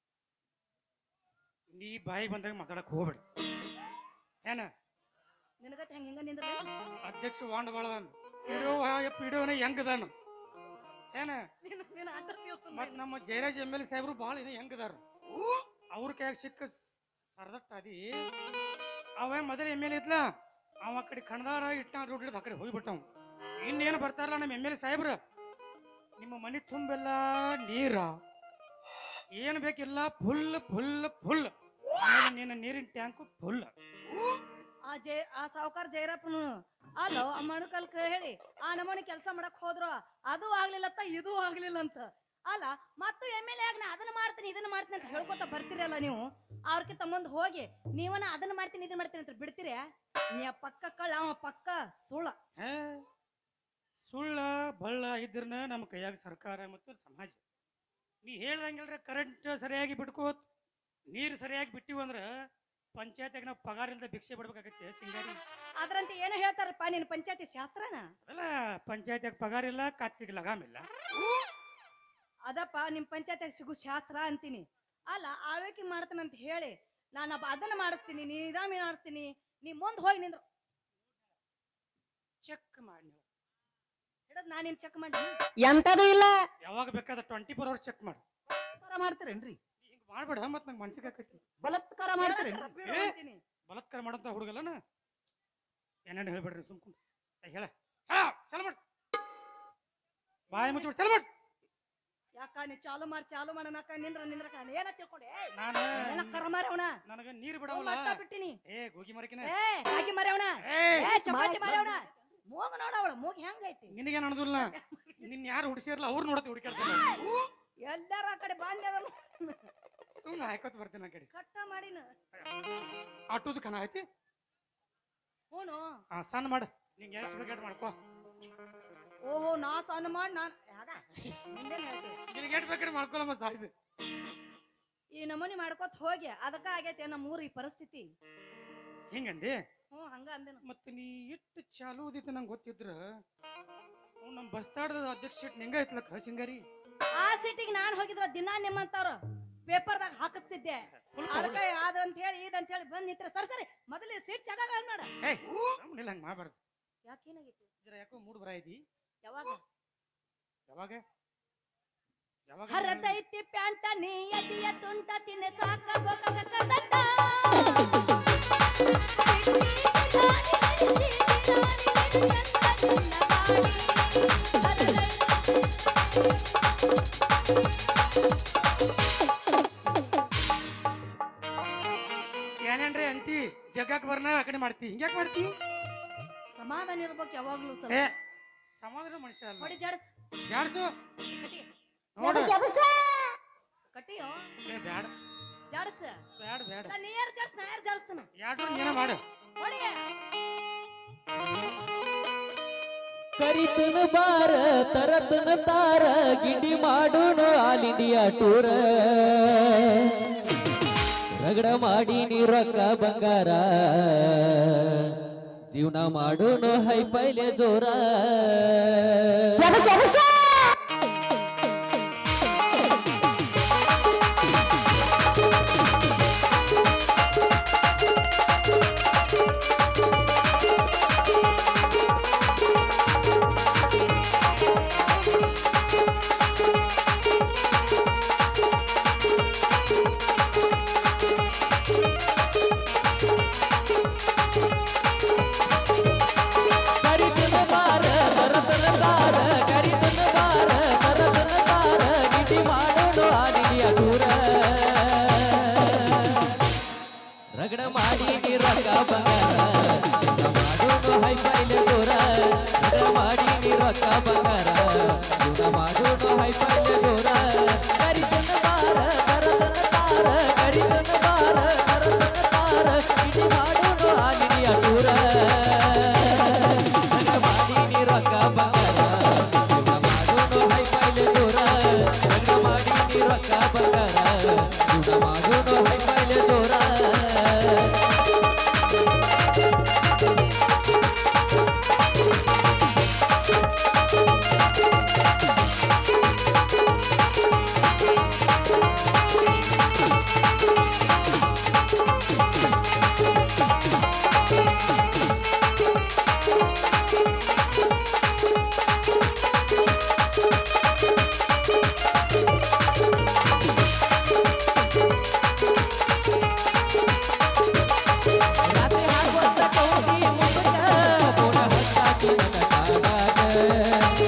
ನೀ ಬಾಯಿಗೆ ಬಂದಾಗ ಮಾತಾಡಕ್ ಹೋಗ್ಬೇಡ ಏನ ನಿನಗತ್ ಹೆಂಗ ಹಿಂಗ ನಿಂದ್ರ ಅಧ್ಯಕ್ಷ ವಾಂಡ್ ಬಾಳದಾನ ಪಿಡಿಯೋ ಪಿಡಿಯೋನ ಹೆಂಗದಾನ ಏನ ಮತ್ ನಮ್ಮ ಜಯರಾಜ್ ಎಮ್ ಎಲ್ ಸಾಹೇಬ್ರು ಭಾಳ ಏನ ಹೆಂಗದಾರ ಅವ್ರ ಕೈಯಾಗ ಸಿಕ್ಕ ಸರದಟ್ಟ ಅದಿ ಅವ ಮೊದಲ ಎಮ್ ಎಲ್ ಇದ್ಲ ಅವ ಆ ಕಡೆ ಕಣದಾರ ಇಟ್ಟ ರೋಡ್ ಹಿಡಿದು ಆ ಕಡೆ ಹೋಗ್ಬಿಟ್ಟವ್ ಇನ್ನೇನು ಬರ್ತಾರಲ್ಲ ನಮ್ಮ ಎಮ್ ಎಲ್ ಸಾಹೇಬ್ರ ನಿಮ್ಮ ಮನೆ ತುಂಬೆಲ್ಲ ನೀರ ಏನು ಬೇಕಿಲ್ಲ ಫುಲ್ ಫುಲ್ ಫುಲ್ ಆಮೇಲೆ ನಿನ್ನ ನೀರಿನ ಟ್ಯಾಂಕು ಫುಲ್ ಆ ಜೈ ಆ ಸಾವುಕಾರ ಜೈರಪ್ಪನು ಅಲ್ಲೋ ಆ ಮಣಕಲ್ಕ ಹೇಳಿ ಆ ನಮೂನಿ ಕೆಲಸ ಮಾಡಕ್ ಹೋದ್ರು ಅದು ಆಗ್ಲಿಲ್ಲತ್ತ ಇದು ಆಗ್ಲಿಲ್ಲ ಅಂತ ಅಲ್ಲ ಮತ್ತು ಎಮ್ ಎಲ್ ಎ ಆಗ ನಾ ಅದನ್ನ ಮಾಡ್ತೀನಿ ಇದನ್ನ ಮಾಡ್ತೀನಿ ಅಂತ ಹೇಳ್ಕೊತ ಬರ್ತೀರಲ್ಲ ನೀವು ಅವ್ರಕಿಂತ ಮುಂದೆ ಹೋಗಿ ನೀವನ ಅದನ್ನ ಮಾಡ್ತೀನಿ ಇದನ್ನ ಮಾಡ್ತೀನಿ ಅಂತ ಬಿಡ್ತೀರಿ ನೀ ಆ ಪಕ್ಕ ಕಳ್ಳ ಅವ ಪಕ್ಕ ಸುಳ್ಳ ಹೇ, ಸುಳ್ಳ ಬಳ್ಳ ಇದ್ರನ ನಮ್ಮ ಕೈಯಾಗ ಸರ್ಕಾರ ಮತ್ತು ಸಮಾಜ ನೀ ಹೇಳ್ದಂಗೆಲ್ರ ಕರೆಂಟ್ ಸರಿಯಾಗಿ ಬಿಟ್ಕೋತ್ ನೀರು ಸರಿಯಾಗಿ ಬಿಟ್ಟಿವಿ ಅಂದ್ರ ಪಂಚಾಯತ್ಯಾಗ ನಾವು ಪಗಾರ ಇಲ್ದ ಭಿಕ್ಷೆ ಬಿಡ್ಬೇಕಾಗತ್ತೆ ಸಿಂಗಾರಿ ಅದ್ರಂತ ಏನು ಹೇಳ್ತಾರಪ್ಪ ನಿನ್ನ ಪಂಚಾಯತಿ ಶಾಸ್ತ್ರನ ಅದಲ್ಲ ಪಂಚಾಯತ್ಯಾಗ ಪಗಾರ ಇಲ್ಲ ಕತ್ತಿಗೆ ಲಗಾಮ್ ಇಲ್ಲ ಅದಪ್ಪ ನಿಮ್ ಪಂಚಾಯತ್ಯಾಗ ಸಿಗು ಶಾಸ್ತ್ರ ಅಂತೀನಿ ಅಲ್ಲ ಆಳ್ವಿಕೆ ಮಾಡ್ತಾನಂತ ಹೇಳಿ ನಾನು ಅದನ್ನ ಮಾಡಿಸ್ತೀನಿ ನೀ ನಿಧಾಮಿ ಮಾಡಿಸ್ತೀನಿ ನೀ ಮುಂದೆ ಹೋಗಿ ನಿಂದ್ರು ಚೆಕ್ ಮಾಡಿ ನೀವು ಹಿಡದ್ ನಾನು ನಿಮ್ ಚೆಕ್ ಮಾಡಿ ಎಂತದು ಇಲ್ಲ ಯಾವಾಗ ಬೇಕಾದ ಟ್ವೆಂಟಿ ಫೋರ್ ಅವರ್ಸ್ ಚೆಕ್ ಮಾಡು ಬಲಾತ್ಕಾರ ಮಾಡ್ತೀರೇನ್ರಿ ಹಿಂಗ್ ಮಾಡ್ಬೇಡ ಮತ್ತೆ ನಂಗೆ ಮನ್ಸಿಗೆ ಆಕೈತಿ ಬಲಾತ್ಕಾರ ಮಾಡ್ತೀರೇನ್ರಿ ಬಿಡು ಏ? ಅಂತೀನಿ. ಬಲಾತ್ಕಾರ ಮಾಡಂತ ಹುಡುಗಲ್ಲನ ಏನೇನು ಹೇಳ್ಬೇಡ್ರಿ ಸುಮ್ಕೊಂಡು ಹೇಳ ಹೇಳ ಚಲ ಮಾಡ್ ಬಾಯಿ ಮುಚ್ಚಿ ಚಲ ಮಾಡ್ ಯಾಕ ನೀ ಚಾಲು ಮಾಡಿ ಚಾಲು ಮಾಡನಕ ನಿಂದ್ರ ನಿಂದ್ರ ಏನ ತಿಳ್ಕೊಂಡೆ ನಾನು ಏನ ಕರ ಮಾರವಣ ನನಗ ನೀರು ಬಿಡವಲ್ಲ ಮಟ್ಟ ಬಿಟ್ಟಿನಿ ಏ ಗೋಗಿ ಮರಕಿನ ಏ ಹಾಕಿ ಮಾರವಣ ಏ ಏ ಚಪಾತಿ ಮಾರವಣ ಮೂಗ ನೋಡ ಅವಳ ಮೂಗ್ ಹೆಂಗೈತಿ ನಿನಗೇನು ಅನ್ನೋದಿಲ್ಲ ನಿನ್ ಯಾರು ಹುಡ್ಸಿರ್ಲ ಅವ್ರು ನೋಡತ್ತೆ ಹುಡುಕ್ಯಾಡ್ತಾನೆ ಎಲ್ಲಾರ ಆ ಕಡೆ ಬಾಂಧ್ಯ ಸುಮ್ಮನೆ ಹಾಕೋತ್ ಬರ್ತೀನಿ ಆ ಕಡೆ ಕಟ್ಟ ಮಾಡಿನ ಆಟೋದು ಕನ ಐತಿ ಹೂನು ಹಾ ಸಣ್ಣ ಮಾಡು ನಿಂಗೆ ಎಷ್ಟು ಬೇಕಾಟ್ ಮಾಡ್ಕೋ ಓಹೋ ನಾ ಸಣ್ಣ ಮಾಡಿ ನಾನ್ ಯಾಗ ಮುಂದೇನ್ ಹೇಳ್ತಿ ನಿನಗೆ ಎಷ್ಟು ಬೇಕಾದ್ರೆ ಮಾಡ್ಕೊಳಮ್ಮ ಸಾಯಿಸಿ ಈ ನಮೂನಿ ಮಾಡ್ಕೋತ ಹೋಗಿ ಅದಕ್ಕ ಆಗೈತೆ ನಮ್ಮ ಊರ್ ಈ ಪರಿಸ್ಥಿತಿ ಹಿಂಗಂದಿ ಹ್ಞೂ ಹಂಗ ಅಂದೇನು ಮತ್ತೆ ನೀ ಎಷ್ಟು ಚಾಲು ಓದಿತ್ತು ನಂಗೆ ಗೊತ್ತಿದ್ರ ಅವ್ನು ನಮ್ಮ ಬಸ್ತಾಡದ ಅಧ್ಯಕ್ಷ ಸೀಟ್ ನಿಂಗ ಐತ್ಲಕ್ಕ ಸಿಂಗಾರಿ ಆ ಸೀಟಿಗೆ ನಾನು ಹೋಗಿದ್ರ ದಿನ ನಿಮ್ಮಂತವ್ರು ಪೇಪರ್ದಾಗ ಹಾಕಿಸ್ತಿದ್ದೆ ಅದಕ್ಕೆ ಅದಂತ ಹೇಳಿ ಇದಂತ ಹೇಳಿ ಬಂದ್ ನಿಂತ್ರ ಸರಿ ಸರಿ ಮೊದಲು ಸೀಟ್ ಚೆನ್ನಾಗ ನೋಡ ಏಯ್ ಇಲ್ಲ ಹಂಗೆ ಮಾಡಬಾರ್ದು ಯಾಕೇನಾಗೈತಿ ಜರ ಯಾಕೋ ಮೂಡ್ ಬರ ಐತಿ ಯಾವಾಗ ಯಾವಾಗ ಯಾವಾಗ ಹರದೈತಿ ಪ್ಯಾಂಟ ನೀ ಎದಿಯ ತುಂಟ ತಿನ್ನೆ ಸಾಕ ಗೋಕಕ ಕದಂಡ ಏನೇನ್ರಿ ಅಂತಿ ಜಗ್ಗಾಕ್ ಬರ್ನ ಆ ಕಡೆ ಮಾಡ್ತಿ ಹಿಂಗ್ಯಾಕ್ ಮಾಡ್ತಿ ಸಮಾಧಾನ ಇರ್ಬೇಕು ಯಾವಾಗ್ಲೂ ಸ್ವಲ್ಪ ಏ ಸಮಾಧಾನ ಮನುಷ್ಯ ಅಲ್ಲ ಹೊಡಿ ಜಾಡ್ಸ್ ಜಾಡ್ಸು ಕಟಿ ನೋಡು ಕಟಿಯೋ ಏ ಬ್ಯಾಡ ಜಾಡ್ಸ್ ಬ್ಯಾಡ ಬ್ಯಾಡ ನಾ ನೀ ಯಾರು ಜಾಡ್ಸ್ ನಾ ಯಾರು ಜಾಡ್ಸ್ತಾನ ಯಾಡು ಏನ ಮಾಡು ಹೊಡಿ ಕರಿತನ ಬಾರ ತರತನ ತಾರ ಗಿಂಡಿ ಮಾಡೋಣ ಆಲ್ ಇಂಡಿಯಾ ಟೂರ ರಗಡ ಮಾಡಿ ನೀ ರೊಕ್ಕ ಬಂಗಾರ ಜೀವನ ಮಾಡೋಣ ಹೈ ಪೈಲೆ ಜೋರ ಕರಿತನ ಬಾರ ತರತನ ತಾರ ಕರಿತನ ಬಾರ ತರತನ ತಾರ ಗಿಂಡಿ ಮಾಡೋಣ ಆಲ್ ಇಂಡಿಯಾ ಟೂರ ರಗಡ ಮಾಡಿ ನೀ ರೊಕ್ಕ ಬಂಗಾರ ಮಾಡೋನು ಹೈ ಪೈಲೆ ದೂರ ರಗಡ ಮಾಡಿ ನೀ ರೊಕ್ಕ ಬಂಗಾರ ಜೀವನ ಮಾಡೋನು ಹೈ ಪೈಲೆ ದೂರ ಕರಿತನ ಬಾರ ಕರತನ ತಾರ ಕರಿತನ ಬಾರ ಕರತನ ತಾರ ಇಡಿ ಮಾಡೋನು ಆಗಿದೆಯ ದೂರ ರಗಡ ಮಾಡಿ ನೀ ರೊಕ್ಕ ಬಂಗಾರ ಜೀವನ ಮಾಡೋನು ಹೈ ಪೈಲೆ ದೂರ ರಗಡ ಮಾಡಿ ನೀ ರೊಕ್ಕ ಬಂಗಾರ ಜೀವನ ಮಾಡೋನು ಹೈ ಪೈಲೆ ದೂರ ರಾತ್ರಿ ಹಾಕುವಂತ ಕೌದಿ ಮುಂದಕ್ಕ ಪುನ ಹತ್ತಾಕಿ ನನ್ನ ಕಾಲಾಗ.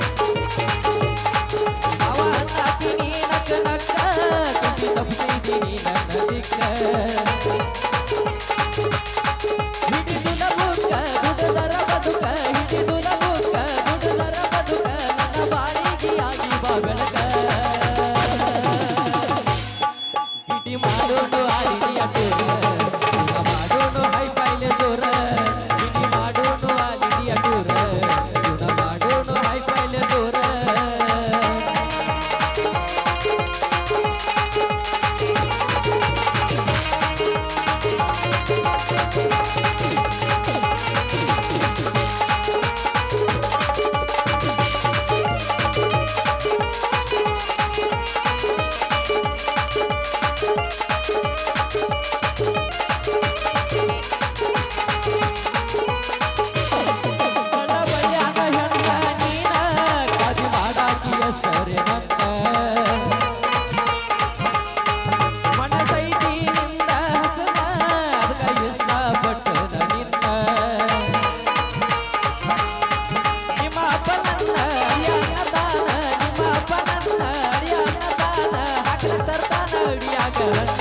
ಅವ ಹತ್ತಾಕಿ ನೀ ನಕ್ಕ ನಕ್ಕ ಕುಂಚಿ ತಪ್ಪಿಸಿ ನೀ ನನ್ನ ದಿಕ್ಕ ಹಿಡಿ ಹೆಸರೇ ನನ್ನ ಮನಸೈತಿ ನಿನ್ನ ಹಸನ ಅದಕ್ಕ ಇಷ್ಟಪಟ್ಟನ ನಿನ್ನ ನಿಮ್ಮ ಅಪ್ಪ ನನ್ನ ಅಡಿಯಾಗದಾನ ನಿಮ್ಮ ಅಪ್ಪ ನನ್ನ ಅಡಿಯಾಗದಾನ ಹಾಕಲ ತರ್ತಾನ ಅಡಿಯಾಗನ್ನ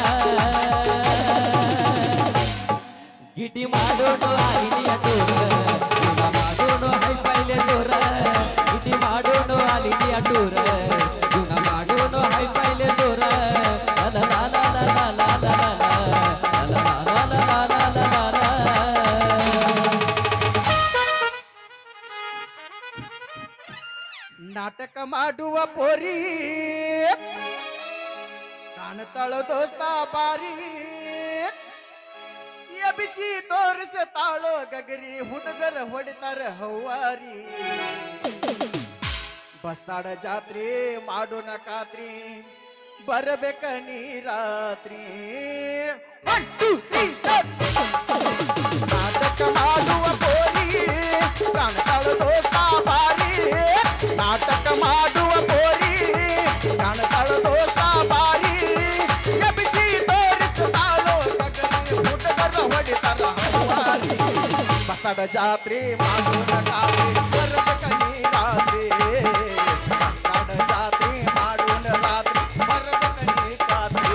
ಗಿಟಿ ಮಾಡೋಣ ಅಲಿನಿಯ ಟೂರ ಗುಣ ಮಾಡೋಣ ಹೈಫೈಲೆ ಟೂರ ಗಿಟಿ ಮಾಡೋಣ ಅಲಿನಿಯ ಟೂರ ಗುಣ ಮಾಡೋಣ ಹೈಫೈಲೆ ಟೂರ ಲ ಲ ಲ ಲ ಲ ಲ ಲ ಲ ಲ ಲ ಲ ಲ ಲ ಲ ಲ ನಾಟಕ ಮಾಡುವ ಪೋರಿ ಕಾಣತಾಳ ದೋಸ್ತ ಬಾರಿ ಎಬಿಸಿ ತೋರಿಸ್ತಾಳೋ ಗಗರಿ ಹುಡುಗರ ಹೊಡಿತಾರ ಹವ್ವಾರಿ ಬಸ್ತಾಡ ಜಾತ್ರೆ ಮಾಡೋಣ ಕಾತ್ರಿ ಬರಬೇಕ ನೀ ರಾತ್ರಿ One, two, three, start. ನಾಟಕ ಮಾಡುವ ಪೋರಿ ಕಾಣತಾಳ ದೋಸ್ತ ಬಾರಿ ನಾಟಕ ಮಾಡುವ ಪೋರಿ ಕಾಣತಾಳ ದೋಸ್ತ ಬಾರಿ ಎಬಿಸಿ ತೋರಿಸ್ತಾಳೋ ಗಗರಿ ಹುಡುಗರ ಹೊಡಿತಾರ ಹವ್ವಾರಿ ಬಸ್ತಾಡ ಜಾತ್ರೆ ಮಾಡೋಣ ಕಾತ್ರಿ ಬರಬೇಕ ನೀ ರಾತ್ರಿ ಬಸ್ತಾಡ ಜಾತ್ರೆ ಮಾಡೋಣ ರಾತ್ರಿ ಬರಬೇಕ ನೀ ಕಾತ್ರಿ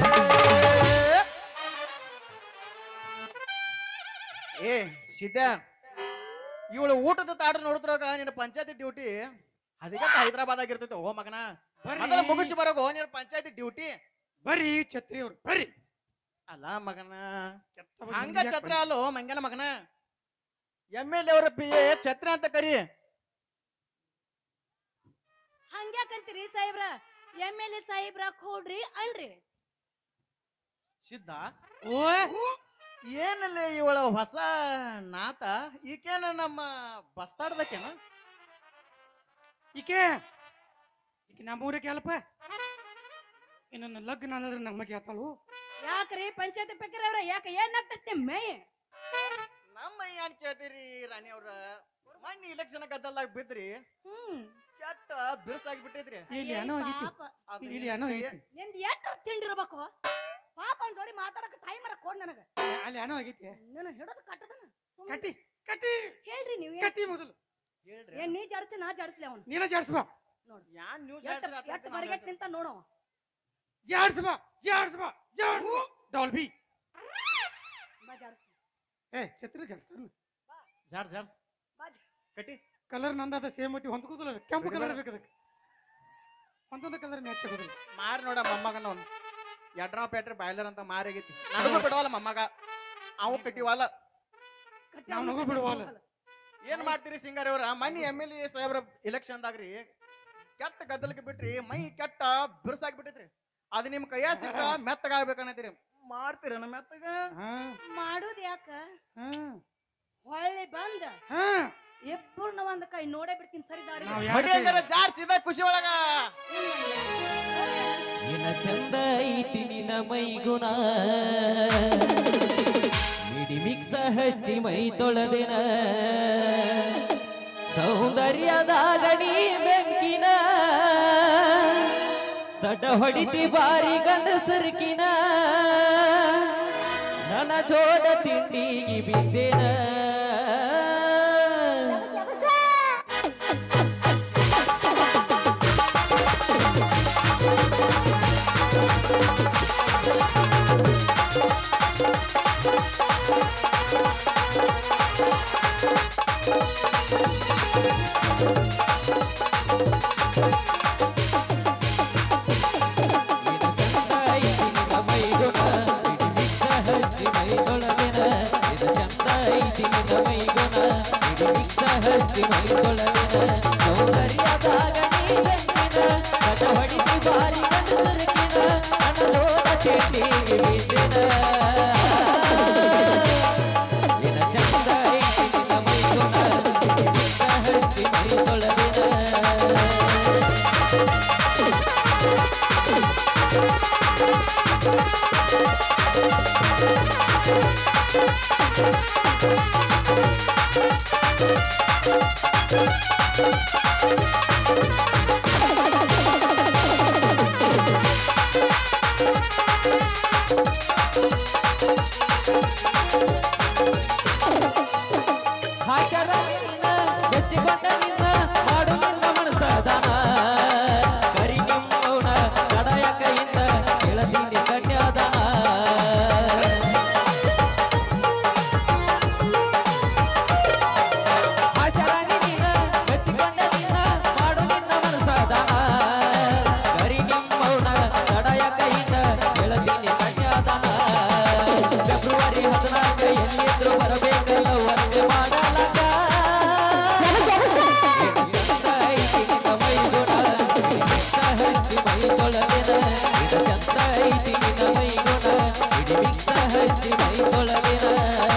ಏ ಸಿದ್ಧ ಇವಳು ಊಟದ ತಾಡ ನೋಡಿದ್ರಾಗ ನಿನ್ನ ಪಂಚಾಯತಿ ಡ್ಯೂಟಿ ಅದಕ್ಕೆ ಹೈದರಾಬಾದ್ ಆಗಿರ್ತೈತೆ ಓ ಮಗನ ಮೊದಲ ಮುಗಿಸಿ ಬರೋಗೋ ನಿನ್ನ ಪಂಚಾಯತಿ ಡ್ಯೂಟಿ ಬರ್ರಿ ಛತ್ರಿ ಅವ್ರು ಬರ್ರಿ ಅಲ್ಲ ಮಗನ ಕೆತ್ತ ಬಸ್ ಹಂಗ ಮಂದ್ಯಾಕ್ ಛತ್ರ ಬಂದ್ರಿ? ಅಲ್ಲೋ ಮಂಗನ ಮಗನ ಎಮ್ ಎಲ್ ಎ ಅವರ ಪಿ ಎ ಛತ್ರ ಅಂತ ಕರಿ ಹಂಗ್ಯಾಕಂತೀರಿ ಸಾಹೇಬ್ರ ಎಮ್ ಎಲ್ ಎ ಸಾಹೇಬ್ರ ಕೊಡ್ರಿ ಅಲ್ರಿ ಸಿದ್ಧ ಓ ಏನಲ್ಲ ಇವಳ ಹೊಸ ನಾತ ಈಕೇನ ನಮ್ಮ ಬಸ್ತಾಡ್ದಕ್ಕೇನ ಈಕೆ ಈಕೆ ನಮ್ಮೂರಕ್ಕೆ ಅಲ್ಪ ನನ್ನ ಲಗ್ನ ಅಂದ್ರೆ ನಮಗೆ ಆತಳು ಯಾಕ್ರಿ ಪಂಚಾಯತಿ ಪಕ್ಕರ ಅವ್ರ ಯಾಕ ಏನಾಗ್ತೈತಿ ಮೇ ನಮ್ಮ ಏನ್ ಕೇಳ್ತೀರಿ ರಾಣಿ ಅವ್ರ ಮೊನ್ನೆ ಇಲೆಕ್ಷನ್ ಗದ್ದಲ್ದಾಗ ಬಿದ್ರಿ ಹ್ಮ್ ಕೆಟ್ಟ ಬಿರ್ಸಾಗಿ ಬಿಟ್ಟೈತ್ರಿ ಇಲ್ಲಿ ಏನೋ ಆಗೈತಿ ಪಾಪ ಅದು ಇಲ್ಲಿ ಏನೋ ಆಗೈತಿ ನಿಂದ್ ಎಷ್ಟು ತಿಂಡಿರ್ಬೇಕು ಪಾಪ ಅವ್ನ್ ಜೋಡಿ ಮಾತಾಡಕ ಟೈಮರ ಕೊಡ್ ನನಗ ಅಲ್ಲಿ ಏನೋ ಆಗೈತಿ ನಾನು ಹಿಡೋದು ಕಟ್ಟದನ ಸುಮ್ನೆ ಕಟ್ಟಿ ಕಟ್ಟಿ ಹೇಳ್ರಿ ನೀವು ಕಟ್ಟಿ ಮೊದಲು ಹೇಳ್ರಿ ಏನ್ ನೀ ಜಾಡ್ತಿ ನಾ ಜಾಡ್ಸ್ಲಿ ಅವನು ನೀನ ಜಾಡ್ಸ್ಬಾ ಯಾನ್ ನ್ಯೂಸ್ ಎಟ್ ಎಟ್ ಬರಗೆಟ್ ನಿಂತ ನೋಡು ಜಾಡ್ಸ್ಬಾ ಜಾಡ್ಸ್ಬಾ ಜಾಡ್ಸ್ ಡಾಲ್ಬಿ ಬಾ ಜಾಡ್ಸ್ಲಿ ಏ ಛತ್ರಿ ಜಾಡ್ಸ್ತಾನ ಜಾಡ್ಸ್ ಜಾಡ್ಸ್ ಬಾ ಜಾ- ಕಟ್ಟಿ ಕಲರ್ ನಂದದ ಸೇಮ್ ಐತಿ ಹೊಂದ್ಕೋದಿಲ್ಲ ಅದು. ಕೆಂಪು ಬಿಡಿ ಕಲರ್ ಬೇಡ. ಬೇಕು ಅದಕ್ಕೆ ಒಂದೊಂದು ಕಲರ್ ಮ್ಯಾಚ್ ಆಗೋದಿಲ್ಲ ಮಾರ್ ನೋಡ ಮೊಮ್ಮಗನ ಅವ್ನು ಎಡ್ರಾ ಪೇಟ್ರೆ ಬಾಯ್ಲರ್ ಅಂತ ಮಾರಾಗೈತಿ ನನಗೂ ಬಿಡವಲ್ಲ ಮೊಮ್ಮಗ ಅವು ಕಟ್ಟಿವಲ್ಲ ಕಟ್ಟಿ ನಾವ್ ಅವ್ನ ನಗು ಕಟ್ಟಿ ಬಿಡುವಲ್ಲ. ಹೋಗಲ್ಲ. ಏನ್ ಮಾಡ್ತೀರಿ ಸಿಂಗಾರಿ ಅವ್ರ ಮನಿ ಎಮ್ ಎಲ್ ಎ ಸಾಹೇಬ್ರ ಇಲೆಕ್ಷನ್ದಾಗ್ರಿ ಕೆಟ್ಟ ಗದ್ದಲಕ್ಕೆ ಬಿಟ್ರಿ ಮೈ ಕೆಟ್ಟ ಬಿರ್ಸಾಗಿ ಬಿಟ್ಟೈತ್ರಿ ಅದು ನಿಮ್ ಕೈಯ ಸಿಕ್ಕ ಮೆತ್ತಗಾಗ್ಬೇಕನ್ನತ್ತೀರಿ ಮಾಡ್ತೀರ ಮೆತ್ತಗ ಹಾ ಮಾಡುದ್ ಯಾಕ ಹಾ ಹೊಳ್ಳಿ ಬಂದ ಹಾ ಇಬ್ಬರನ್ನ ಒಂದ್ ಕೈ ನೋಡೇ ಬಿಡ್ತೀನಿ ಸರಿ ದಾರಿ ನಾವ್ ಹೊಡಿ ಯಾರು ಹಂಗಾರ ಜಾಡ್ಸಿದ ಖುಷಿ ಒಳಗ ನಿನ ಚಂದ ಐತಿ ನಿನ ಮೈಗುಣ ಮಿಡಿ ಮಿಕ್ಸ ಹಚ್ಚಿ ಮೈ ತೊಳೆದಿನ ಸೌಂದರ್ಯದಾಗ ನೀ ಬೆಂಕಿನ ಸಡ ಹೊಡಿತಿ ಬಾರಿ ಗಂಡಸರ್ಕಿನ ನನ್ನ ಜೋಡ ತಿಂಡಿಗೆ ಬಿದ್ದೆನ ಇದು ಚಂದ ಐತಿ ನಿನ್ನ ಮೈಗುಣ ಇಡಿ ಮಿಕ್ಸ ಹಚ್ಚಿ ಮೈ ತೊಳೆದಿನ ಇದು ಚಂದ ಐತಿ ನಿನ್ನ ಮೈಗುಣ ಇಡಿ ಮಿಕ್ಸ ಹಚ್ಚಿ ಮೈ ತೊಳೆದಿನ ಸೌಂದರ್ಯದಾಗ ನೀ ಬೆಂಕಿನ ಕಟ ಹೊಡಿತಿ ಬಾರಿ ಗಂಡಸರಕಿನ ಅನಲೋದ ಚೇಟಿಗೆ ಬಿದ್ದಿನ ಇದ ಚಂದ ಐತಿ ನಿನ್ನ ಮೈಗುಣ ಇಡಿ ಮಿಕ್ಸ ಹಚ್ಚಿ ಮೈ ತೊಳೆದಿನ ¡Vamos! ಹಚ್ಚಿ ಮೈ ತೊಳಗಿನ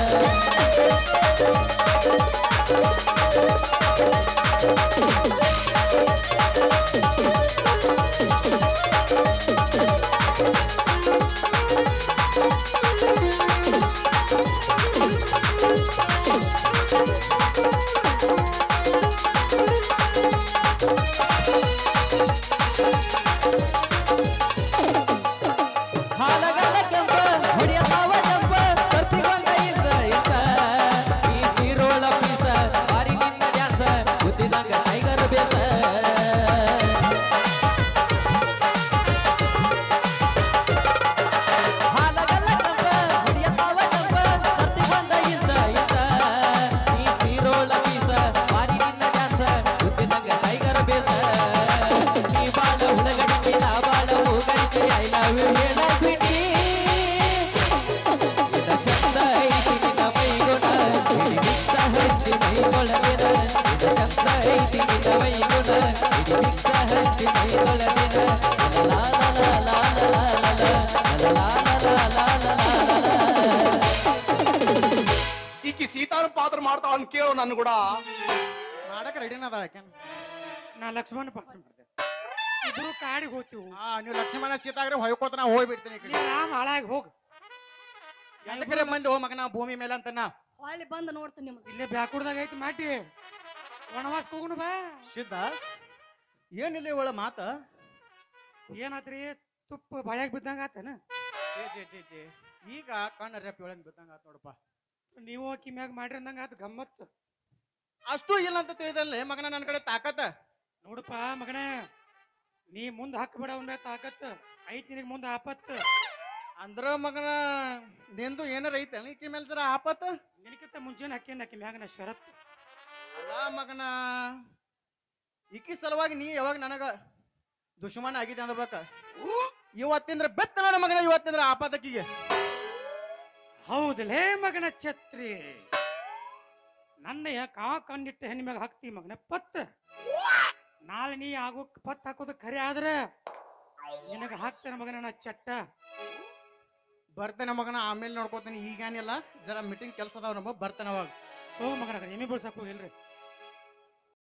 ಹಾಲಗಲ್ಲ ಕೆಂಪ ಹೊಡಿಯತಾವ ಜಂಪ ಸತ್ತಿಗೊಂಡ ಇಂತ ಇಂತ ಈ ಸೀರೋಳ ಪೀಸ ಬಾರಿ ನಿನ್ನ ಡ್ಯಾನ್ಸ ಗುದ್ದಿದಂಗ ಟೈಗರ್ ಬೇಸ ಹಾಲಗಲ್ಲ ಕೆಂಪ ಹೊಡಿಯತಾವ ಜಂಪ ಸತ್ತಿಗೊಂಡ ಇಂತ ಇಂತ ಈ ಸೀರೋಳ ಪೀಸ ಬಾರಿ ನಿನ್ನ ಡ್ಯಾನ್ಸ ಗುದ್ದಿದಂಗ ಟೈಗರ್ ಬೇಸ ಈ ಬಾಳ ಹುಳಗಡಿಕೆ ನಾ ಬಾಳ ಹೋಗಡಿಕೆ ಐ ಲವ್ ಯು ಹೇಳ ಬಿಟ್ಟಿ ಇದ ಚಂದ ಐತಿ ನಿನ್ನ ಮೈಗುಣ ಇಡಿ ಮಿಕ್ಸ ಹಚ್ಚಿ ಮೈಗೊಳಗಿನ ಇದ ಚಂದ ಐತಿ ನಿನ್ನ ಮೈಗುಣ ಇಡಿ ಮಿಕ್ಸ ಹಚ್ಚಿ ಮೈಗೊಳಗಿನ ಲಾ ಲಾ ಲಾ ಲಾ ಲಾ ಲಾ ಲಾ ಲಾ ಲಾ ಲಾ ಲಾ ಲಾ ಈಕಿ ಸೀತಾರ ಪಾತ್ರ ಮಾಡ್ತಾಳ ಅಂತ ಕೇಳು ನನ್ ಕೂಡ ಮಾಡಕ್ ರೆಡಿನ ಅದಾಳ ಆಕೆ ನಾ ಲಕ್ಷ್ಮಣ ಪಾತ್ರ ಮಾಡಿದೆ ಇಬ್ರು ಕಾಡಿಗೆ ಹೋಗ್ತೀವಿ ಹಾ ನೀವು ಲಕ್ಷ್ಮಣ ಸೀತಾಗ್ರೆ ಹೊಯ್ಕೋತ ನಾ ಹೋಗ್ಬಿಡ್ತೀನಿ ಈ ಕಡೆ. ನೀ ರಾಮ್ ಹಾಳಾಗಿ ಹೋಗ್ ಎದಕ್ರೆ ಮಂದಿ ಹೋ ಮಗನ ಭೂಮಿ ಮೇಲೆ ಅಂತನ ಹೊಳ್ಳಿ ಬಂದು ನೋಡ್ತೀನಿ ನಿಮ್ಗೆ ಇಲ್ಲೇ ಬ್ಯಾಕುಡ್ದಾಗ ಐತಿ ಮಾಟಿ ವನವಾಸ ಹೋಗುನು ಬಾ ಸಿದ್ಧ ಏನಿಲ್ಲ ಇವಳ ಮಾತ ಏನಾತ್ರಿ ತುಪ್ಪ ಬಾಯಾಗ ಬಿದ್ದಂಗ ಆತನ ಜೇ ಜೇ ಜೇ ಜೇ ಈಗ ಕಣ್ಣ ರೆಪ್ ಒಳಗ್ ಬಿದ್ದಂಗ ಆತ್ ನೋಡಪ್ಪ ನೀವು ಆಕಿ ಮ್ಯಾಗ ಮಾಡ್ರಿ ಅಂದಂಗ ಆತ ಗಮ್ಮತ್ ಅಷ್ಟು ಇಲ್ಲ ಅಂತ ತಿಳಿದಲ್ಲೇ ಮಗನ ನನ್ನ ಕಡೆ ತಾಕತ್ತ ನೋಡಪ್ಪ ಮಗನೇ ನೀ ಮುಂದ್ ಹಾಕ್ಬೇಡ ಅವನ ತಾಕತ್ ಐತಿ ನಿನಗೆ ಮುಂದೆ ಆಪತ್ ಅಂದ್ರ ಮಗನ ನಿಂದು ಏನಾರ ಐತೆ ಈಕಿ ಮೇಲೆ ಜರ ಆಪತ್ತ ನಿನಕಿಂತ ಮುಂಚೆನೆ ಹಾಕೇನ್ ಆಕಿ ಮ್ಯಾಗ ನಾ ಶರತ್ ಅಲ್ಲ ಮಗನ ಈಕಿ ಸಲುವಾಗಿ ನೀ ಯಾವಾಗ ನನಗ ದುಶ್ಮನ ಆಗಿದೆ ಅಂದಬೇಕ ಇವತ್ತಿಂದ್ರ ಬೆತ್ತ ನನ್ನ ಮಗನ ಇವತ್ತಿಂದ್ರ ಆಪಾತಕ್ಕಿಗೆ ಹೌದಲೇ ಮಗನ ಛತ್ರಿ ನನ್ನಯ್ಯ ಕಾ ಕಣ್ಣಿಟ್ಟ ಹೆಣ್ಣು ಮ್ಯಾಗ ಹಾಕ್ತಿ ಮಗನ ಪತ್ ನಾಳೆ ನೀ ಆಗೋ ಪತ್ ಹಾಕೋದು ಖರೆ ಆದ್ರೆ ನಿನಗ ಹಾಕ್ತೇನೆ ಮಗನ ನಾ ಚಟ್ಟ ಬರ್ತೇನೆ ಮಗನ ಆಮೇಲೆ ನೋಡ್ಕೋತೀನಿ ಈಗೇನಿಲ್ಲ ಜರ ಮೀಟಿಂಗ್ ಕೆಲಸ ಅದಾವ ನಮ್ಮ ಬರ್ತೇನೆ ಅವಾಗ ಹೋಗು ಮಗನ ಎಮ್ಮೆ ಬಿಡ್ಸಕ್ ಹೋಗಿಲ್ರಿ